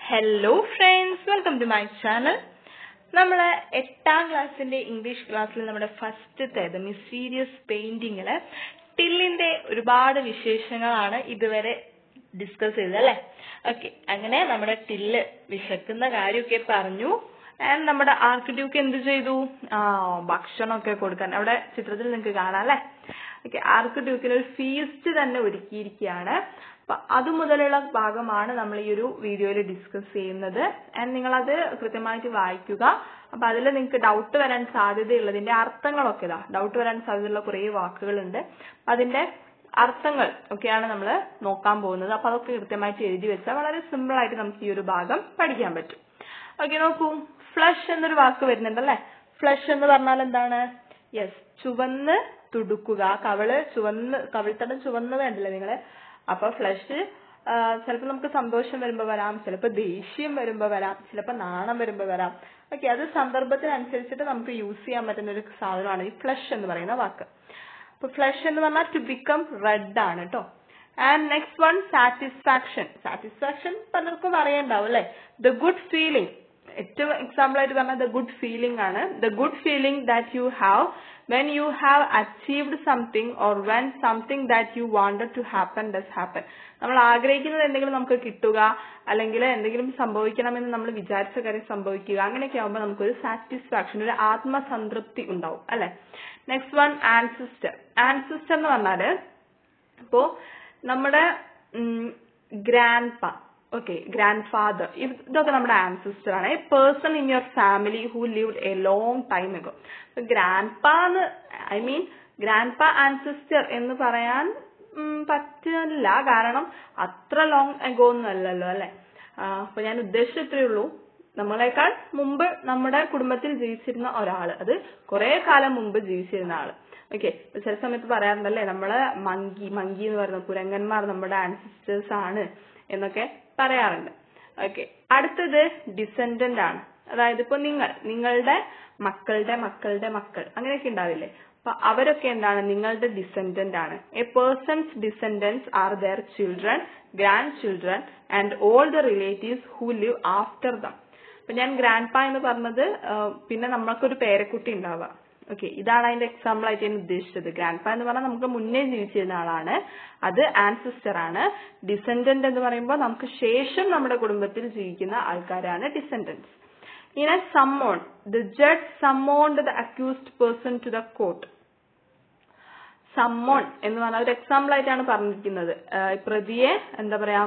Hello friends welcome to my channel നമ്മൾ എട്ടാം ക്ലാസ്സിന്റെ ഇംഗ്ലീഷ് ക്ലാസ്സിൽ നമ്മുടെ ഫസ്റ്റത്തേത് മിസ്റ്റീരിയസ് പെയിന്റിങ്ങില് ടില്ലിന്റെ ഒരുപാട് വിശേഷങ്ങളാണ് ഇതുവരെ ഡിസ്കസ് ചെയ്തത് അല്ലേ ഓക്കെ അങ്ങനെ നമ്മുടെ ടില്ല് വിശക്കുന്ന കാര്യമൊക്കെ പറഞ്ഞു ആൻഡ് നമ്മുടെ ആർക്ക് ഡ്യൂക്ക് എന്ത് ചെയ്തു ആ ഭക്ഷണമൊക്കെ കൊടുക്കാൻ അവിടെ ചിത്രത്തിൽ നിങ്ങൾക്ക് കാണാം അല്ലേ ഓക്കെ ആർക്ക് ഡ്യൂക്കിന് ഒരു ഫീസ്റ്റ് തന്നെ ഒരുക്കിയിരിക്കുകയാണ് അപ്പൊ അത് മുതലുള്ള ഭാഗമാണ് നമ്മൾ ഈ ഒരു വീഡിയോയിൽ ഡിസ്കസ് ചെയ്യുന്നത് ആൻഡ് നിങ്ങൾ അത് കൃത്യമായിട്ട് വായിക്കുക അപ്പൊ അതിൽ നിങ്ങൾക്ക് ഡൗട്ട് വരാൻ സാധ്യതയുള്ളതിന്റെ അർത്ഥങ്ങളൊക്കെ ഇതാ ഡൗട്ട് വരാൻ സാധ്യതയുള്ള കുറേ വാക്കുകളുണ്ട് അപ്പൊ അതിന്റെ അർത്ഥങ്ങൾ ഒക്കെയാണ് നമ്മൾ നോക്കാൻ പോകുന്നത് അപ്പൊ അതൊക്കെ കൃത്യമായിട്ട് എഴുതി വെച്ചാൽ വളരെ സിമ്പിൾ ആയിട്ട് നമുക്ക് ഈ ഒരു ഭാഗം പഠിക്കാൻ പറ്റും ഓക്കെ നോക്കൂ ഫ്ലഷ് എന്നൊരു വാക്ക് വരുന്നുണ്ട് അല്ലെ ഫ്ലഷ് എന്ന് പറഞ്ഞാൽ എന്താണ് യെസ് ചുവന്ന് തുടുക്കുക കവള് ചുവന്ന് കവിൾത്തടം ചുവന്ന് വേണ്ടല്ലേ നിങ്ങള് അപ്പൊ ഫ്ലഷ് ചിലപ്പോൾ നമുക്ക് സന്തോഷം വരുമ്പോ വരാം ചിലപ്പോൾ ദേഷ്യം വരുമ്പോ വരാം ചിലപ്പോൾ നാണം വരുമ്പോ വരാം ഓക്കെ അത് സന്ദർഭത്തിനനുസരിച്ചിട്ട് നമുക്ക് യൂസ് ചെയ്യാൻ പറ്റുന്ന ഒരു സാധനമാണ് ഈ ഫ്ലഷ് എന്ന് പറയുന്ന വാക്ക് അപ്പൊ ഫ്ലഷ് എന്ന് പറഞ്ഞാൽ ടു ബിക്കം റെഡ് ആണ് കേട്ടോ and next one satisfaction satisfaction പലർക്കും അറിയണ്ടാവും അല്ലെ ദ ഗുഡ് ഫീലിംഗ് ഏറ്റവും എക്സാമ്പിൾ ആയിട്ട് പറഞ്ഞാൽ ദ ഗുഡ് ഫീലിംഗ് ആണ് the good feeling that you have when you have achieved something or when something that you wanted to happen does happen നമ്മൾ ആഗ്രഹിക്കുന്നത് എന്തെങ്കിലും നമുക്ക് കിട്ടുക അല്ലെങ്കിൽ എന്തെങ്കിലും സംഭവിക്കണമെന്ന് നമ്മൾ വിചാരിച്ച കാര്യം സംഭവിക്കുക അങ്ങനെയൊക്കെ ആകുമ്പോൾ നമുക്കൊരു സാറ്റിസ്ഫാക്ഷൻ ഒരു ആത്മസംതൃപ്തി ഉണ്ടാവും അല്ലെ നെക്സ്റ്റ് വൺ ആൻസിസ്റ്റർ ആൻസിസ്റ്റർ എന്ന് പറഞ്ഞാല് ഇപ്പോ നമ്മുടെ ഗ്രാൻഡ് പ ഓക്കെ ഗ്രാൻഡ് ഫാദർ ഇതൊക്കെ നമ്മുടെ ആൻസിസ്റ്റർ ആണ് a person in your family who lived a long time ago grandpa എന്ന് I mean grandpa ancestor എന്ന് പറയാൻ പറ്റില്ല കാരണം അത്ര ലോങ് എഗോ ഒന്നും അല്ലല്ലോ അല്ലെ അപ്പൊ ഞാൻ ഉദ്ദേശിച്ചത് ഇത്രയേ ഉള്ളൂ നമ്മളെക്കാൾ മുമ്പ് നമ്മുടെ കുടുംബത്തിൽ ജീവിച്ചിരുന്ന ഒരാള് അത് കുറെ കാലം മുമ്പ് ജീവിച്ചിരുന്ന ആള് ഓക്കെ ചില സമയത്ത് പറയാറുണ്ടല്ലേ നമ്മള് മങ്കി മങ്കി എന്ന് പറയുന്ന കുരങ്ങന്മാർ നമ്മുടെ ആൻസിസ്റ്റേഴ്സ് ആണ് എന്നൊക്കെ പറയാറുണ്ട് ഓക്കെ അടുത്തത് ഡിസെൻഡന്റ് ആണ് അതായത് ഇപ്പൊ നിങ്ങൾ നിങ്ങളുടെ മക്കളുടെ മക്കളുടെ മക്കൾ അങ്ങനെയൊക്കെ ഉണ്ടാവില്ലേ അപ്പൊ അവരൊക്കെ എന്താണ് നിങ്ങളുടെ ഡിസെൻഡന്റ് ആണ് a person's descendants are their children grandchildren and all the relatives who live after them അപ്പൊ ഞാൻ ഗ്രാൻഡ് പാ എന്ന് പറഞ്ഞത് പിന്നെ നമ്മൾക്കൊരു പേരക്കുട്ടി ഉണ്ടാവുക ഓക്കെ ഇതാണ് അതിന്റെ എക്സാമ്പിൾ ആയിട്ട് ഞാൻ ഉദ്ദേശിച്ചത് ഗ്രാൻഡ് പാ എന്ന് പറഞ്ഞാൽ നമുക്ക് മുന്നേ ജീവിച്ചിരുന്ന ആളാണ് അത് ആൻസിസ്റ്റർ ആണ് ഡിസെൻഡന്റ് എന്ന് പറയുമ്പോൾ നമുക്ക് ശേഷം നമ്മുടെ കുടുംബത്തിൽ ജീവിക്കുന്ന ആൾക്കാരാണ് ഡിസെൻഡൻസ് ഇനി summon the judge summoned the accused person to the court summon എന്ന് പറഞ്ഞ ഒരു എക്സാമ്പിൾ ആയിട്ടാണ് പറഞ്ഞിരിക്കുന്നത് പ്രതിയെ എന്താ പറയാ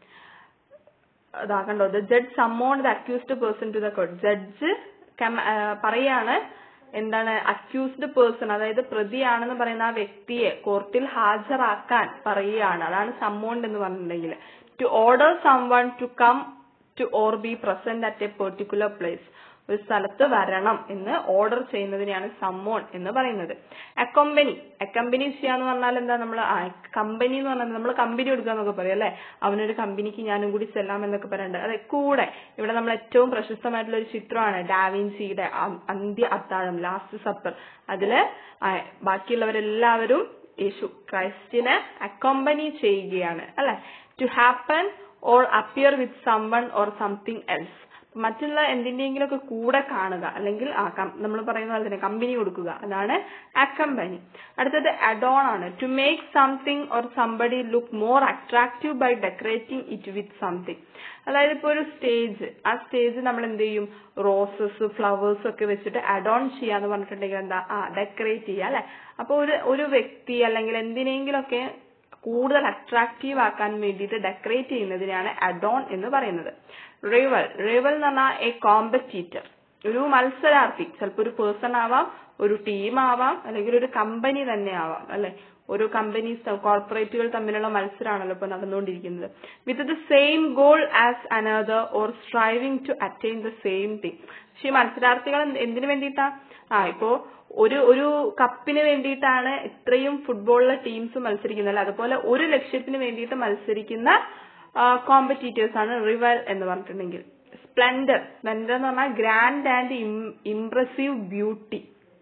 അതാ കണ്ടോ the judge summon the accused person to the court judge പറയാണ് എന്താണ് അക്യൂസ്ഡ് പേഴ്സൺ അതായത് പ്രതിയാണെന്ന് പറയുന്ന ആ വ്യക്തിയെ കോർട്ടിൽ ഹാജരാക്കാൻ പറയുകയാണ് അതാണ് സമ്മോണ്ട് എന്ന് പറഞ്ഞിട്ടുണ്ടെങ്കിൽ to order someone to come to or be present at a particular place ഒരു സ്ഥലത്ത് വരണം എന്ന് ഓർഡർ ചെയ്യുന്നതിനെയാണ് സമ്മോൺ എന്ന് പറയുന്നത് അക്കമ്പനി അക്കമ്പനി ചെയ്യാന്ന് പറഞ്ഞാൽ എന്താ നമ്മൾ കമ്പനി എന്ന് പറഞ്ഞാൽ നമ്മൾ കമ്പനി കൊടുക്കുക എന്നൊക്കെ പറയും അല്ലെ അവനൊരു കമ്പനിക്ക് ഞാനും കൂടി ചെല്ലാം എന്നൊക്കെ പറയുന്നുണ്ട് അതെ കൂടെ ഇവിടെ നമ്മൾ ഏറ്റവും പ്രശസ്തമായിട്ടുള്ള ഒരു ചിത്രമാണ് ഡാവിൻസിയുടെ അന്ത്യ അത്താഴം ലാസ്റ്റ് സപ്പർ അതില് ബാക്കിയുള്ളവരെല്ലാവരും യേശു ക്രൈസ്റ്റിനെ അക്കമ്പനി ചെയ്യുകയാണ് അല്ലെ to happen or appear with someone or something else മറ്റുള്ള എന്തിന്റെങ്കിലും ഒക്കെ കൂടെ കാണുക അല്ലെങ്കിൽ ആ നമ്മൾ പറയുന്ന പോലെ തന്നെ കമ്പനി കൊടുക്കുക അതാണ് അക്കമ്പനി അടുത്തത് അഡോൺ ആണ് to make something or somebody look more attractive by decorating it with something അതായത് ഇപ്പൊ ഒരു സ്റ്റേജ് ആ സ്റ്റേജ് നമ്മൾ എന്ത് ചെയ്യും റോസസ് ഫ്ലവേഴ്സ് ഒക്കെ വെച്ചിട്ട് അഡോൺ ചെയ്യാന്ന് പറഞ്ഞിട്ടുണ്ടെങ്കിൽ എന്താ ആ ഡെക്കറേറ്റ് ചെയ്യുക അല്ലെ അപ്പൊ ഒരു ഒരു വ്യക്തി അല്ലെങ്കിൽ എന്തിനെങ്കിലൊക്കെ കൂടുതൽ അട്രാക്റ്റീവ് ആക്കാൻ വേണ്ടിയിട്ട് ഡെക്കറേറ്റ് ചെയ്യുന്നതിനാണ് അഡോൺ എന്ന് പറയുന്നത് റിവൽ റിവൽ എന്ന് പറഞ്ഞാൽ എ കോമ്പറ്റീറ്റർ ഒരു മത്സരാർത്ഥി ചിലപ്പോൾ ഒരു പേഴ്സൺ ആവാം ഒരു ടീം ആവാം അല്ലെങ്കിൽ ഒരു കമ്പനി തന്നെ ആവാം അല്ലെ ഓരോ കമ്പനീസ് കോർപ്പറേറ്റുകൾ തമ്മിലുള്ള മത്സരമാണല്ലോ ഇപ്പൊ നടന്നുകൊണ്ടിരിക്കുന്നത് with the same goal as another or striving to attain the same thing പക്ഷെ ഈ മത്സരാർത്ഥികൾ എന്തിനു വേണ്ടിയിട്ടാ ആ ഇപ്പോ ഒരു ഒരു കപ്പിന് വേണ്ടിയിട്ടാണ് ഇത്രയും ഫുട്ബോളിലെ ടീംസ് മത്സരിക്കുന്നത് അതുപോലെ ഒരു ലക്ഷ്യത്തിന് വേണ്ടിയിട്ട് മത്സരിക്കുന്ന കോമ്പറ്റീറ്റേഴ്സ് ആണ് റിവൽ എന്ന് പറഞ്ഞിട്ടുണ്ടെങ്കിൽ സ്പ്ലെൻഡർ സ്പ്ലെൻഡർ എന്ന് പറഞ്ഞാൽ ഗ്രാൻഡ് ആൻഡ് ഇംപ്രസീവ് ബ്യൂട്ടി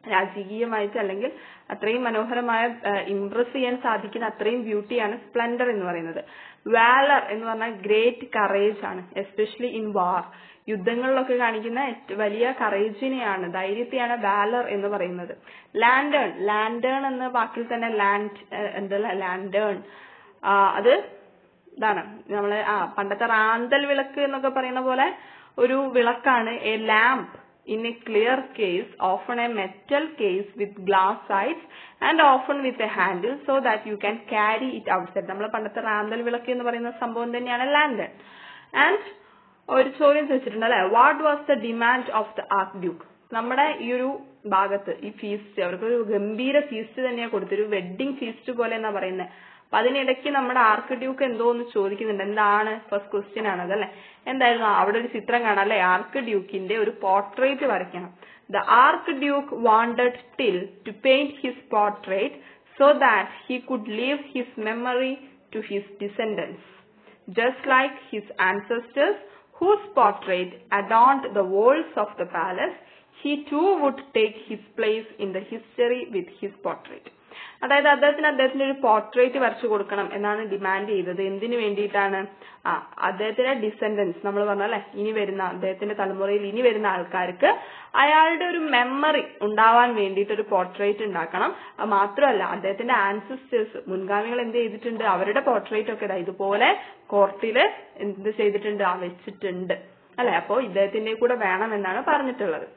രാജകീയമായിട്ട് അല്ലെങ്കിൽ അത്രയും മനോഹരമായ ഇംപ്രസ് ചെയ്യാൻ സാധിക്കുന്ന അത്രയും ബ്യൂട്ടിയാണ് സ്പ്ലെൻഡർ എന്ന് പറയുന്നത് വാലർ എന്ന് പറഞ്ഞാൽ ഗ്രേറ്റ് കറേജ് ആണ് എസ്പെഷ്യലി ഇൻ വാർ യുദ്ധങ്ങളിലൊക്കെ കാണിക്കുന്ന ഏറ്റവും വലിയ കറേജിനെയാണ് ധൈര്യത്തെയാണ് വാലർ എന്ന് പറയുന്നത് ലാൻഡേൺ ലാൻഡേൺ എന്ന വാക്കിൽ തന്നെ ലാൻഡ് എന്തല്ല ലാൻഡേൺ അത് ഇതാണ് നമ്മള് ആ പണ്ടത്തെ റാന്തൽ വിളക്ക് എന്നൊക്കെ പറയുന്ന പോലെ ഒരു വിളക്കാണ് a lamp in a clear case, often a metal case with glass sides and often with a handle so that you can carry it outside. നമ്മൾ പണ്ടത്തെ റാന്തൽ വിളക്ക് എന്ന് പറയുന്ന സംഭവം തന്നെയാണ് ലാൻഡൻ ആൻഡ് ഒരു ചോദ്യം ചോദിച്ചിട്ടുണ്ട് അല്ലെ what was the demand of the archduke നമ്മുടെ ഈ ഒരു ഭാഗത്ത് ഈ ഫീസ്റ്റ് അവർക്ക് ഒരു ഗംഭീര ഫീസ്റ്റ് തന്നെയാണ് കൊടുത്തത് ഒരു വെഡിങ് ഫീസ്റ്റ് പോലെ എന്നാ പറയുന്നത് അപ്പൊ അതിനിടയ്ക്ക് നമ്മുടെ ആർക്ക് ഡ്യൂക്ക് എന്തോ ഒന്ന് ചോദിക്കുന്നുണ്ട് എന്താണ് ഫസ്റ്റ് ക്വസ്റ്റ്യൻ ആണ് അതല്ലേ എന്തായിരുന്നു അവിടെ ഒരു ചിത്രം കാണാം അല്ലെ ആർക്ക് ഡ്യൂക്കിന്റെ ഒരു പോർട്രേറ്റ് വരയ്ക്കണം the archduke wanted till to paint his portrait so that he could leave his memory to his descendants just like his ancestors whose portrait adorned the walls of the palace, he too would take his place in the history with his portrait. അതായത് അദ്ദേഹത്തിന് അദ്ദേഹത്തിന്റെ ഒരു portrait വരച്ചു കൊടുക്കണം എന്നാണ് demand ചെയ്തത് എന്തിനു വേണ്ടിയിട്ടാണ് ആ അദ്ദേഹത്തിന്റെ ഡിസെൻഡൻസ് നമ്മൾ പറഞ്ഞല്ലേ ഇനി വരുന്ന അദ്ദേഹത്തിന്റെ തലമുറയിൽ ഇനി വരുന്ന ആൾക്കാർക്ക് അയാളുടെ ഒരു മെമ്മറി ഉണ്ടാവാൻ വേണ്ടിയിട്ട് ഒരു പോർട്രേറ്റ് ഉണ്ടാക്കണം അത് മാത്രമല്ല അദ്ദേഹത്തിന്റെ ആൻസിസ്റ്റേഴ്സ് മുൻഗാമികൾ എന്ത് ചെയ്തിട്ടുണ്ട് അവരുടെ പോർട്രേറ്റ് ഒക്കെ ഇതാ ഇതുപോലെ കോർട്ടില് എന്ത് ചെയ്തിട്ടുണ്ട് ആ വെച്ചിട്ടുണ്ട് അല്ലെ അപ്പോ ഇദ്ദേഹത്തിന്റെ കൂടെ വേണം എന്നാണ് പറഞ്ഞിട്ടുള്ളത്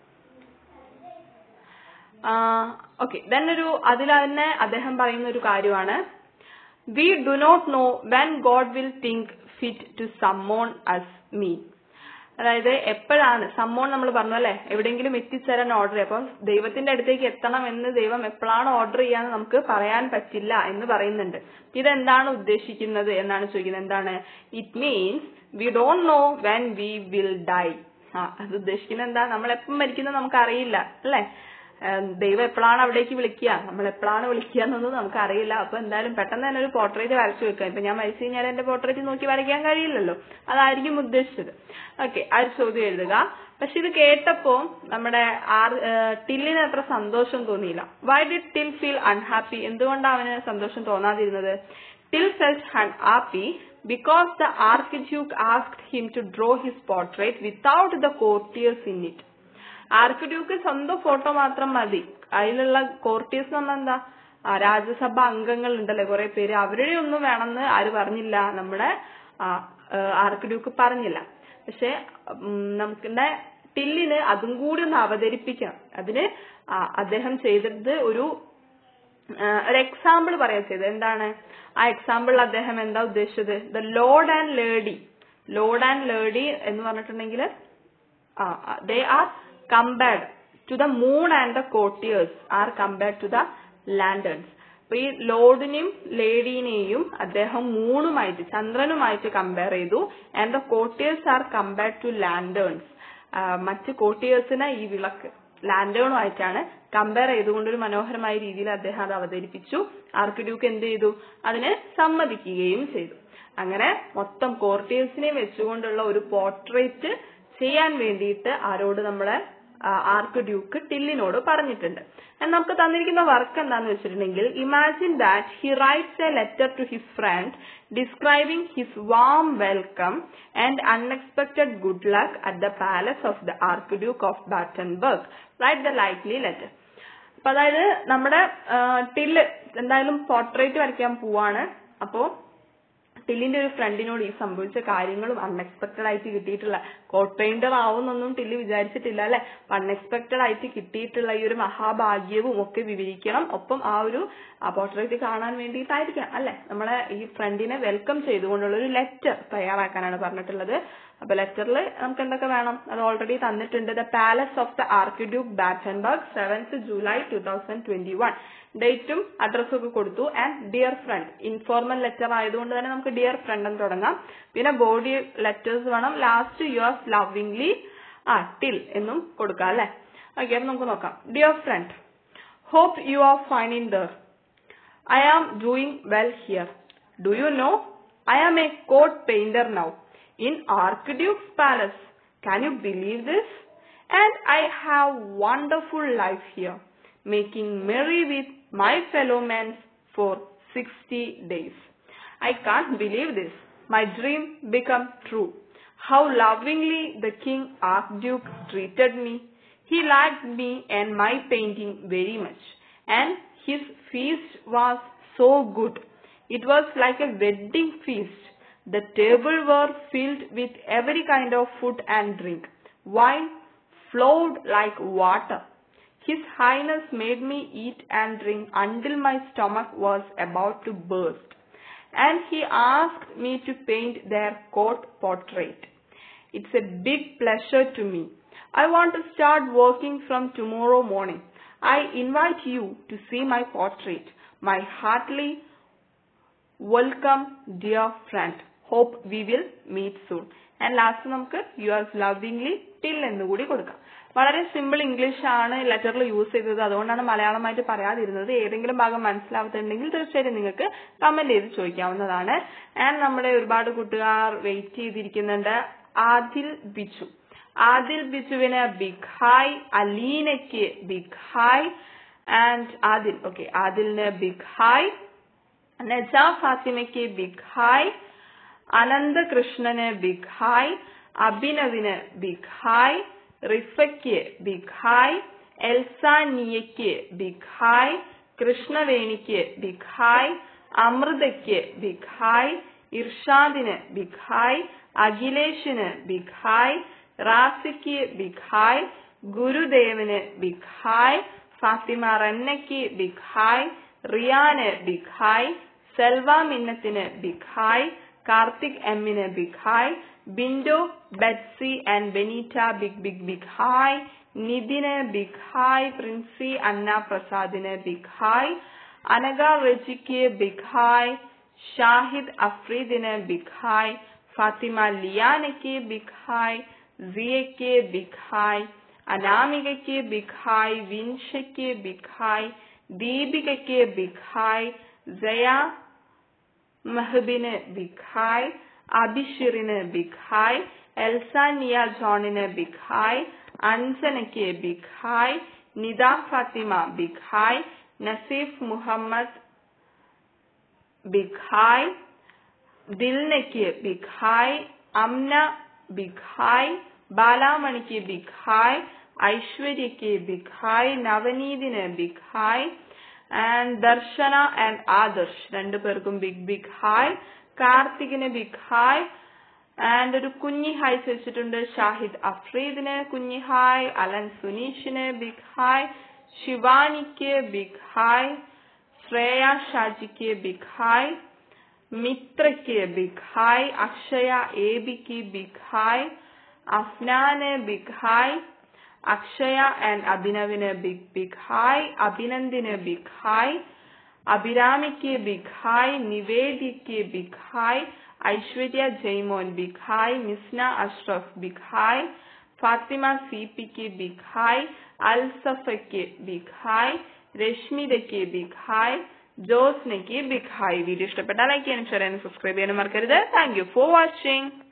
ഓക്കെ ദെൻ ഒരു അതിൽ തന്നെ അദ്ദേഹം പറയുന്ന ഒരു കാര്യമാണ് we do not know when God will think fit to summon us me അതായത് എപ്പോഴാണ് സമ്മോൺ നമ്മൾ പറഞ്ഞു അല്ലെ എവിടെയെങ്കിലും എത്തിച്ചേരാൻ ഓർഡർ ചെയ്യും അപ്പം ദൈവത്തിന്റെ അടുത്തേക്ക് എത്തണം എന്ന് ദൈവം എപ്പോഴാണ് ഓർഡർ ചെയ്യാന്ന് നമുക്ക് പറയാൻ പറ്റില്ല എന്ന് പറയുന്നുണ്ട് ഇതെന്താണ് ഉദ്ദേശിക്കുന്നത് എന്നാണ് ചോദിക്കുന്നത് എന്താണ് it means we don't know when we will die ആ അത് ഉദ്ദേശിക്കുന്നത് എന്താ നമ്മൾ എപ്പം മരിക്കുന്നത് നമുക്ക് അറിയില്ല അല്ലേ ദൈവം എപ്പോഴാണ് അവിടേക്ക് വിളിക്കുക നമ്മൾ എപ്പോഴാണ് വിളിക്കുക എന്നൊന്നും നമുക്ക് അറിയില്ല അപ്പൊ എന്തായാലും പെട്ടെന്ന് തന്നെ ഒരു പോർട്രേറ്റ് വരച്ചു വെക്കാം ഇപ്പൊ ഞാൻ മരിച്ചു കഴിഞ്ഞാൽ എന്റെ പോർട്രേറ്റ് നോക്കി വരയ്ക്കാൻ കഴിയില്ലല്ലോ അതായിരിക്കും ഉദ്ദേശിച്ചത് ഓക്കെ ആ ഒരു ചോദ്യം എഴുതുക പക്ഷെ ഇത് കേട്ടപ്പോ നമ്മുടെ ആർ ടില്ലിന് അത്ര സന്തോഷം തോന്നിയില്ല why did Til feel unhappy എന്തുകൊണ്ടാണ് അവന് സന്തോഷം തോന്നാതിരുന്നത് Til felt happy because the archduke asked him to draw his portrait without the courtiers in it. Archduke സ്വന്തം ഫോട്ടോ മാത്രം മതി അതിലുള്ള കോർട്ടീസ് എന്ന് പറഞ്ഞാൽ എന്താ ആ രാജ്യസഭ അംഗങ്ങൾ ഉണ്ടല്ലേ കുറെ പേര് അവരുടെ ഒന്നും വേണമെന്ന് ആര് പറഞ്ഞില്ല നമ്മുടെ ആർക്ക് ഡ്യൂക്ക് പറഞ്ഞില്ല പക്ഷെ നമുക്കിന്റെ ടില്ലിന് അതും കൂടി ഒന്ന് അവതരിപ്പിക്കണം അതിന് അദ്ദേഹം ചെയ്തത് ഒരു ഒരു എക്സാമ്പിൾ പറയാ ചെയ്തത് എന്താണ് ആ എക്സാമ്പിളിൽ അദ്ദേഹം എന്താ ഉദ്ദേശിച്ചത് the lord and lady lord and lady എന്ന് പറഞ്ഞിട്ടുണ്ടെങ്കിൽ ah they are compared to the moon and the courtiers are compared to the lanterns അപ്പൊ ഈ ലോഡിനെയും ലേഡീനെയും അദ്ദേഹം മൂണുമായിട്ട് ചന്ദ്രനുമായിട്ട് കമ്പയർ ചെയ്തു and the courtiers are compared to lanterns മറ്റ് കോട്ടിയേഴ്സിന് ഈ വിളക്ക് ലാൻഡേണുമായിട്ടാണ് കമ്പയർ ചെയ്തുകൊണ്ട് ഒരു മനോഹരമായ രീതിയിൽ അദ്ദേഹം അത് അവതരിപ്പിച്ചു ആർക്ക് ഡ്യൂക്ക് എന്ത് ചെയ്തു അതിന് സമ്മതിക്കുകയും ചെയ്തു അങ്ങനെ മൊത്തം കോർട്ടിയേഴ്സിനെ വെച്ചുകൊണ്ടുള്ള ഒരു പോർട്രേറ്റ് ചെയ്യാൻ വേണ്ടിയിട്ട് ആരോട് നമ്മളെ ആർക്ക് ഡ്യൂക്ക് ടില്ലിനോട് പറഞ്ഞിട്ടുണ്ട് നമുക്ക് തന്നിരിക്കുന്ന വർക്ക് എന്താന്ന് വെച്ചിട്ടുണ്ടെങ്കിൽ imagine that he writes a letter to his friend describing his warm welcome and unexpected good luck at the palace of the archduke of Battenberg write the likely letter അപ്പൊ അതായത് നമ്മുടെ till എന്തായാലും portrait വരയ്ക്കാൻ പോവാണ് അപ്പോ ടില്ലിന്റെ ഒരു ഫ്രണ്ടിനോട് ഈ സംഭവിച്ച കാര്യങ്ങളും അൺഎക്സ്പെക്ടഡ് ആയിട്ട് കിട്ടിയിട്ടുള്ള കോട്ട് പെയിന്റർ ആവുന്നൊന്നും ടില്ല് വിചാരിച്ചിട്ടില്ല അല്ലെ അൺഎക്സ്പെക്ടഡ് ആയിട്ട് കിട്ടിയിട്ടുള്ള ഈ ഒരു മഹാഭാഗ്യവും ഒക്കെ വിവരിക്കണം ഒപ്പം ആ ഒരു പോർട്രേറ്റ് കാണാൻ വേണ്ടിയിട്ടായിരിക്കാം അല്ലെ നമ്മളെ ഈ ഫ്രണ്ടിനെ വെൽക്കം ചെയ്തുകൊണ്ടുള്ള ഒരു ലെറ്റർ തയ്യാറാക്കാനാണ് പറഞ്ഞിട്ടുള്ളത് അപ്പൊ ലെറ്ററിൽ നമുക്ക് എന്തൊക്കെ വേണം അത് ഓൾറെഡി തന്നിട്ടുണ്ട് the palace of the archduke Battenberg seventh July two thousand twenty one ഡേറ്റും അഡ്രസ്സും ഒക്കെ കൊടുത്തു and dear friend informal letter ആയതുകൊണ്ട് തന്നെ നമുക്ക് ഡിയർ ഫ്രണ്ട് എന്ന് തുടങ്ങാം പിന്നെ ബോഡി ലെറ്റേഴ്സ് വേണം ലാസ്റ്റ് യുവേഴ്സ് ലവിംഗ്ലി ആ ടിൽ എന്നും കൊടുക്കാം അല്ലെ ഓക്കെ അപ്പൊ നമുക്ക് നോക്കാം dear friend hope you are fine in there I am doing well here do you know I am a court painter now in Archduke's palace. Can you believe this? and I have wonderful life here, making merry with my fellow men for 60 days. I can't believe this. My dream become true. How lovingly the King Archduke treated me. He liked me and my painting very much, and his feast was so good. It was like a wedding feast. The table were filled with every kind of food and drink. Wine flowed like water. His Highness made me eat and drink until my stomach was about to burst. And he asked me to paint their court portrait. It's a big pleasure to me. I want to start working from tomorrow morning. I invite you to see my portrait. My heartily welcome, dear friend. Hope we will meet soon. And last നമുക്ക് yours lovingly Til എന്ന് കൂടി കൊടുക്കാം വളരെ simple English ആണ് ലെറ്ററിൽ use ചെയ്തത് അതുകൊണ്ടാണ് മലയാളമായിട്ട് പറയാതിരുന്നത് ഏതെങ്കിലും ഭാഗം മനസ്സിലാവാത്തുണ്ടെങ്കിൽ തീർച്ചയായിട്ടും നിങ്ങൾക്ക് കമന്റ് ചെയ്ത് ചോദിക്കാവുന്നതാണ് ആൻഡ് നമ്മുടെ ഒരുപാട് കൂട്ടുകാർ വെയിറ്റ് ചെയ്തിരിക്കുന്നുണ്ട് ആദിൽ ബിജു ആദിൽ ബിജുവിന് ബിഗ് ഹായ് അലീനയ്ക്ക് big hi and Adil okay ആദിലിന് ബിഗ് ഹായ് നജ ഫാത്തിമയ്ക്ക് ബിഗ് ഹായ് അനന്തകൃഷ്ണന് ബിഗ് ഹായ് അഭിനവിന് ബിഗ് ഹായ് റിഫയ്ക്ക് ബിഗ് ഹായ് എൽസാനിയയ്ക്ക് ബിഗ് ഹായ് കൃഷ്ണവേണിക്ക് ബിഗ് ഹായ് അമൃതയ്ക്ക് ബിഗ് ഹായ് ഇർഷാദിന് ബിഗ് ഹായ് അഖിലേഷിന് ബിഗ് ഹായ് റാസിക്ക് ബിഗ് ഹായ് ഗുരുദേവന് ബിഗ് ഹായ് ഫാത്തിമ റന്നയ്ക്ക് ബിഗ് ഹായ് റിയാന് ബിഗ് ഹായ് സെൽവ മിന്നത്തിന് ബിഗ് ഹായ് കാർത്തിക് എമ്മിന് big hi Bindo Betsy and Benita big big big hi നിതിന് ബിഗ് ഹായ് പ്രിൻസി അന്ന പ്രസാദിന് ബിഗ് ഹായ് അനഗ റെജിക്ക് ബിഗ് ഹായ് ഷാഹിദ് അഫ്രീദിന് ബിഗ് ഹായ് ഫാത്തിമ ലിയാനയ്ക്ക് ബിഗ് ഹായ് സിയയ്ക്ക് ബിഗ് ഹായ് അനാമികയ്ക്ക് ബിഗ് ഹായ് വിൻഷയ്ക്ക് ബിഗ് ഹായ് ദീപികയ്ക്ക് ബിഗ് ഹായ് ജയ മെഹബിന് ബിഗ് ഹായ് അബിഷിറിന് ബിഗ് ഹായ് എൽസാനിയ ജോണിന് ബിഗ് ഹായ് അഞ്ജനയ്ക്ക് big hi Nida Fathima big hi Naseef Muhammad big hi ദിൽനയ്ക്ക് big hi Amna big hi ബാലാമണിക്ക് ബിഗ് ഹായ് ഐശ്വര്യയ്ക്ക് ബിഗ് ഹായ് നവനീതിന് big hi and Darshana and Adarsh രണ്ടു പേർക്കും ബിഗ് ബിഗ് ഹായ് കാർത്തികിന് ബിഗ് ഹായ് ആൻഡ് ഒരു കുഞ്ഞി ഹായ് ചോദിച്ചിട്ടുണ്ട് ഷാഹിദ് അഫ്രീദിന് കുഞ്ഞി ഹായ് അലൻ സുനീഷിന് ബിഗ് ഹായ് ശിവാനിക്ക് ബിഗ് ഹായ് ശ്രേയ ഷാജിക്ക് ബിഗ് ഹായ് മിത്രയ്ക്ക് ബിഗ് ഹായ് അക്ഷയ എ ബിക്ക് ബിഗ് ഹായ് അഫ്നാന് ബിഗ് ഹായ് അക്ഷയ ആൻഡ് അഭിനവിന് ബിഗ് ബിഗ് ഹായ് അഭിനന്ദിന് ബിഗ് ഹായ് അഭിരാമിക്ക് ബിഗ് ഹായ് നിവേദിക്ക് big hi Aishwarya Jaimon big hi Misna Ashraf big hi Fathima C പിക്ക് ബിഗ് ഹായ് അൽസഫയ്ക്ക് ബിഗ് ഹായ് രശ്മിതയ്ക്ക് ബിഗ് ഹായ് ജോസ്നയ്ക്ക് ബിഗ് ഹായ് വീഡിയോ ഇഷ്ടപ്പെട്ടാൽ ലൈക്ക് ചെയ്യാനും ഷെയർ ചെയ്യാനും സബ്സ്ക്രൈബ് ചെയ്യാനും മറക്കരുത് താങ്ക് യു ഫോർ വാച്ചിങ്